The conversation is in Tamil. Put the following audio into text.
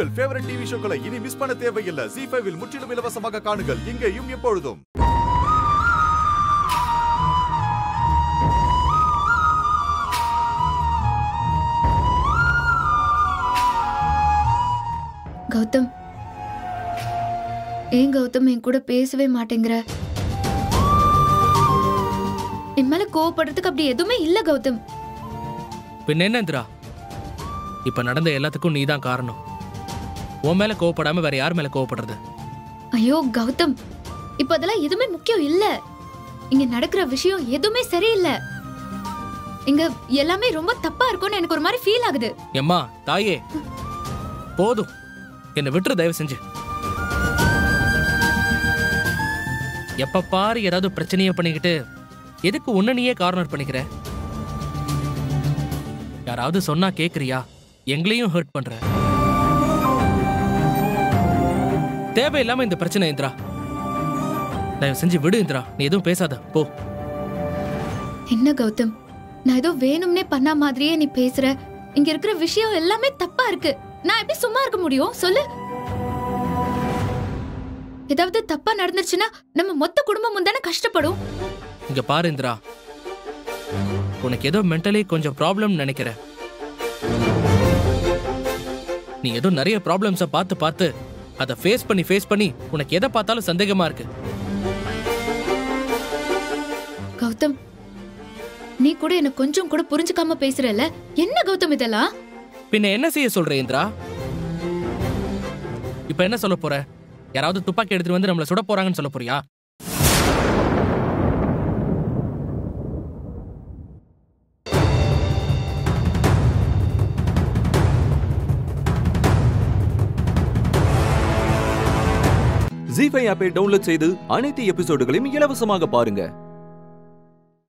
உங்கள் ஃபேவரட் டிவி ஷோக்களை இனி மிஸ் பண்ண தேவையில்லை ஜி ஃபைவில் முற்றிலும் இலவசமாக காணுங்கள் இங்கேயும் எப்பொழுதும் கௌதம் ஏன் கௌதம் என் கூட பேசவே மாட்டேங்கிற என் மேல கோவப்படுறதுக்கு அப்படி எதுவுமே இல்ல கௌதம் பின்ன என்ன இந்திரா இப்ப நடந்த எல்லாத்துக்கும் நீ தான் காரணம் உன் மேல கோவப்படாம வேற யார் மேல கோவப்படுறது ஐயோ கௌதம் இப்ப அதெல்லாம் எதுவுமே முக்கியம் இல்ல இங்க நடக்கிற விஷயம் எதுவுமே சரியில்லை இங்க எல்லாமே ரொம்ப தப்பா இருக்கும்னு எனக்கு ஒரு மாதிரி ஃபீல் ஆகுது எம்மா தாயே போதும் என்னை விட்டுரு தயவு செஞ்சு எப்ப பாரு ஏதாவது பிரச்சனையை பண்ணிக்கிட்டு எதுக்கு உன்னை நீயே கார்னர் பண்ணிக்கிற யாராவது சொன்னா கேக்குறியா எங்களையும் ஹர்ட் பண்ற தேவையில்லாம இந்த பிரச்சனை இந்திரா தயவு செஞ்சு விடு இந்திரா நீ எதுவும் பேசாத போ என்ன கௌதம் நான் ஏதோ வேணும்னே பண்ண மாதிரியே நீ பேசுற இங்க இருக்கிற விஷயம் எல்லாமே தப்பா இருக்கு நான் எப்படி சும்மா இருக்க முடியும் சொல்லு ஏதாவது தப்பா நடந்துருச்சுன்னா நம்ம மொத்த குடும்பமும் தானே கஷ்டப்படும் இங்க பாரு இந்திரா உனக்கு ஏதோ மென்டலி கொஞ்சம் ப்ராப்ளம் நினைக்கிற நீ ஏதோ நிறைய ப்ராப்ளம்ஸ பார்த்து பார்த்து அதை ஃபேஸ் பண்ணி ஃபேஸ் பண்ணி உனக்கு எதை பார்த்தாலும் சந்தேகமா இருக்கு கௌதம் நீ கூட என்ன கொஞ்சம் கூட புரிஞ்சுக்காம பேசுறல என்ன கௌதம் இதெல்லாம் பின்ன என்ன செய்ய சொல்ற இந்திரா இப்ப என்ன சொல்ல போற யாராவது துப்பாக்கி எடுத்துட்டு வந்து நம்மள சுட போறாங்கன்னு சொல்ல போறியா ஜி ஃபைவ் ஆப்பை டவுன்லோட் செய்து அனைத்து எபிசோடுகளையும் இலவசமாக பாருங்க